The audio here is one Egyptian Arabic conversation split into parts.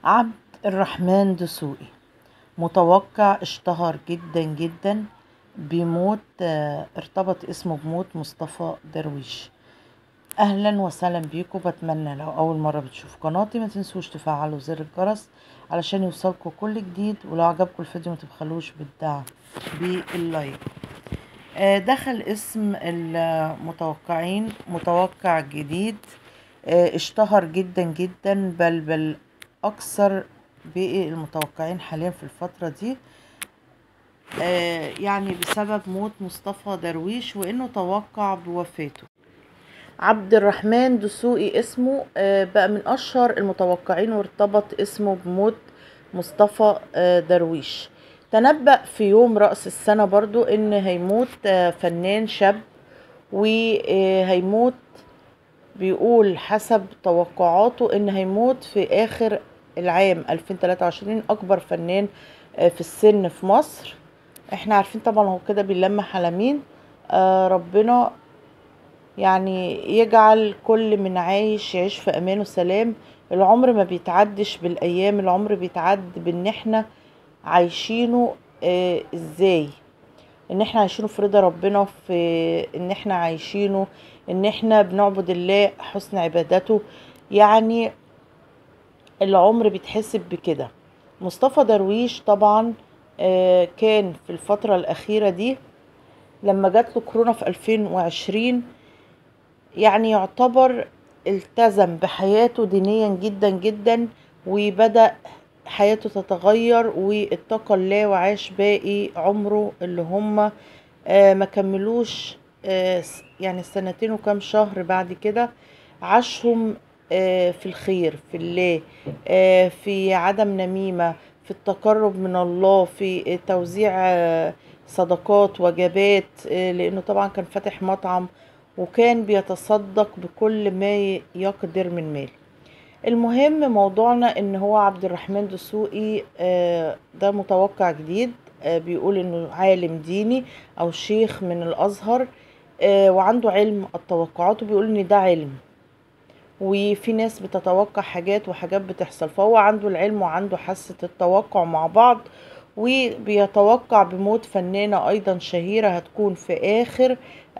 عبد الرحمن دسوقي متوقع اشتهر جدا جدا بموت آه، ارتبط اسمه بموت مصطفى درويش اهلا وسهلا بيكم بتمنى لو اول مره بتشوفوا قناتي ما تنسوش تفعلوا زر الجرس علشان يوصلكم كل جديد ولو عجبكم الفيديو ما تبخلوش بالدعم باللايك آه، دخل اسم المتوقعين متوقع جديد آه، اشتهر جدا جدا بل بل اكثر باقي المتوقعين حاليا في الفترة دي آه، يعني بسبب موت مصطفى درويش وانه توقع بوفاته عبد الرحمن دسوقي اسمه آه، بقى من اشهر المتوقعين وارتبط اسمه بموت مصطفى آه، درويش تنبأ في يوم رأس السنة برضو ان هيموت آه، فنان شاب وهيموت بيقول حسب توقعاته ان هيموت في اخر العام 2023 اكبر فنان آه، في السن في مصر احنا عارفين طبعا هو كده بيلمح على مين آه ربنا يعني يجعل كل من عايش يعيش في امان وسلام العمر ما بيتعدش بالايام العمر بيتعد بان احنا عايشينه آه ازاي ان احنا عايشينه في رضا ربنا في ان احنا عايشينه ان احنا بنعبد الله حسن عبادته يعني العمر بيتحسب بكده مصطفى درويش طبعا آه، كان في الفترة الأخيرة دي لما جات له كورونا في 2020 يعني يعتبر التزم بحياته دينيا جدا جدا وبدأ حياته تتغير واتقى الله وعاش باقي عمره اللي هم آه، ما كملوش آه، س- يعني سنتين وكام شهر بعد كده عاشهم آه، في الخير في الله آه، في عدم نميمة في التقرب من الله في توزيع آه، صدقات وجبات آه، لأنه طبعا كان فاتح مطعم وكان بيتصدق بكل ما ي- يقدر من مال المهم موضوعنا ان هو عبد الرحمن دسوقي آه، ده متوقع جديد آه، بيقول انه عالم ديني او شيخ من الازهر آه، وعنده علم التوقعات وبيقول ان ده علم وفي ناس بتتوقع حاجات وحاجات بتحصل فهو عنده العلم وعنده حاسة التوقع مع بعض وبيتوقع بموت فنانة أيضا شهيرة هتكون في آخر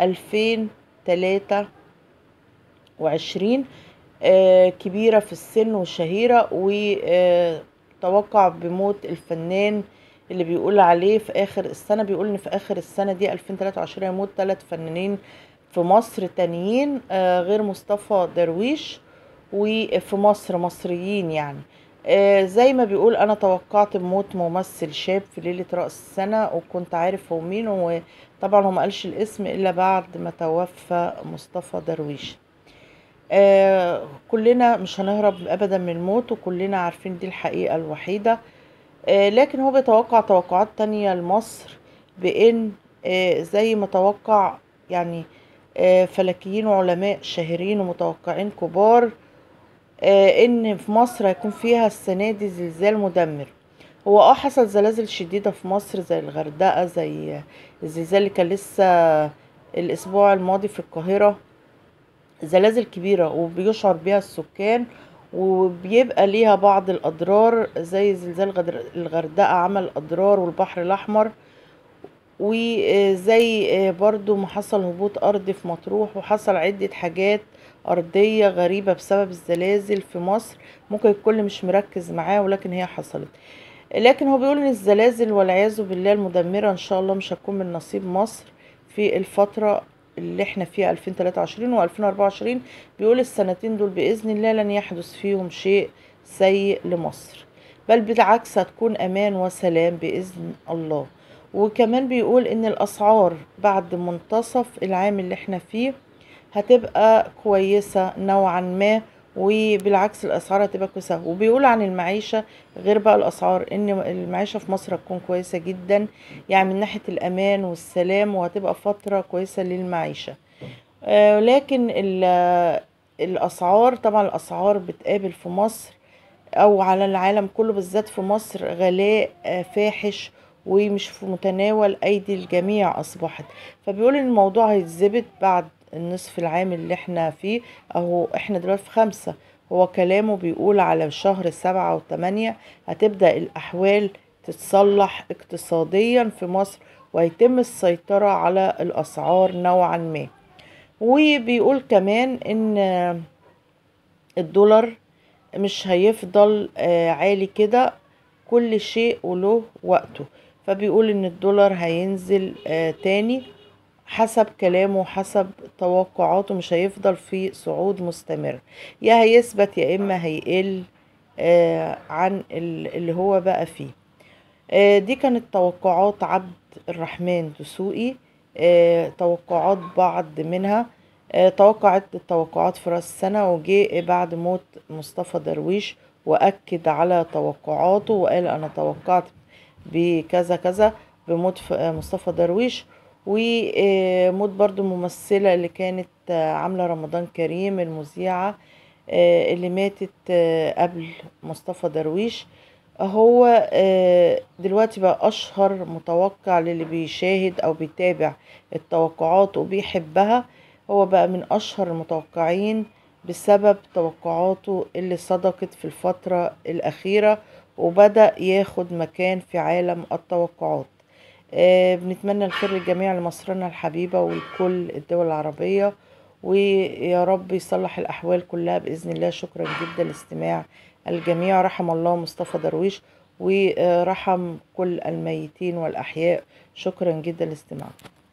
2023 آه، كبيرة في السن وشهيرة وتوقع بموت الفنان اللي بيقول عليه في آخر السنة بيقول إن في آخر السنة دي 2023 يموت ثلاث فنانين في مصر تانيين آه، غير مصطفى درويش وفي مصر مصريين يعني آه، زي ما بيقول انا توقعت بموت ممثل شاب في ليلة رأس السنة وكنت عارف هو مين وطبعا هو ما قالش الاسم الا بعد ما توفى مصطفى درويش آه كلنا مش هنهرب ابدا من الموت وكلنا عارفين دي الحقيقة الوحيدة آه لكن هو بيتوقع توقعات تانية لمصر بان آه زي ما توقع يعني آه فلكيين وعلماء شاهرين ومتوقعين كبار آه ان في مصر هيكون فيها السنة دي زلزال مدمر هو اه حصل زلازل شديدة في مصر زي الغردقة زي الزلزال اللي كان لسه الاسبوع الماضي في القاهرة زلازل كبيرة وبيشعر بها السكان وبيبقى ليها بعض الأضرار زي زلزال غدر- الغردقة عمل أضرار والبحر الأحمر وزي برضو ما حصل هبوط أرضي في مطروح وحصل عدة حاجات أرضية غريبة بسبب الزلازل في مصر ممكن الكل مش مركز معاه ولكن هي حصلت لكن هو بيقول ان الزلازل والعياذ بالله المدمرة ان شاء الله مش هتكون من نصيب مصر في الفترة اللي احنا فيها 2023 و2024 بيقول السنتين دول بإذن الله لن يحدث فيهم شيء سيء لمصر بل بالعكس هتكون أمان وسلام بإذن الله وكمان بيقول ان الأسعار بعد منتصف العام اللي احنا فيه هتبقى كويسة نوعا ما وبالعكس الأسعار هتبقى كويسة وبيقول عن المعيشة غير بقى الأسعار إن المعيشة في مصر هتكون كويسة جدا يعني من ناحية الأمان والسلام وهتبقى فترة كويسة للمعيشة آه، لكن ال- الأسعار طبعا الأسعار بتقابل في مصر أو على العالم كله بالذات في مصر غلاء آه، فاحش ومش في متناول أيدي الجميع أصبحت فبيقول إن الموضوع هيتظبط بعد النصف العام اللي احنا فيه اهو احنا دلوقتي في خمسة هو كلامه بيقول على شهر سبعة وثمانية هتبدأ الأحوال تتصلح اقتصاديا في مصر وهيتم السيطرة على الأسعار نوعا ما وبيقول كمان إن الدولار مش هيفضل آه، عالي كده كل شيء وله وقته فبيقول ان الدولار هينزل آه، تاني حسب كلامه حسب توقعاته مش هيفضل في صعود مستمر يا هيثبت يا اما هيقل آه، عن ال- اللي هو بقى فيه آه، دي كانت توقعات عبد الرحمن دسوقي آه، توقعات بعض منها آه، توقعت التوقعات في راس السنة وجه بعد موت مصطفى درويش وأكد على توقعاته وقال أنا توقعت بكذا كذا بموت ف- آه، مصطفى درويش وموت برضو الممثلة اللي كانت آه، عاملة رمضان كريم المذيعة آه، اللي ماتت آه، قبل مصطفى درويش هو آه، دلوقتي بقى أشهر متوقع للي بيشاهد أو بيتابع التوقعات وبيحبها هو بقى من أشهر المتوقعين بسبب توقعاته اللي صدقت في الفترة الأخيرة وبدأ ياخد مكان في عالم التوقعات آه، بنتمنى الخير للجميع لمصرنا الحبيبة ولكل الدول العربية ويا رب يصلح الأحوال كلها بإذن الله شكرا جدا لاستماع الجميع رحم الله مصطفى درويش ورحم كل الميتين والأحياء شكرا جدا لاستماعكم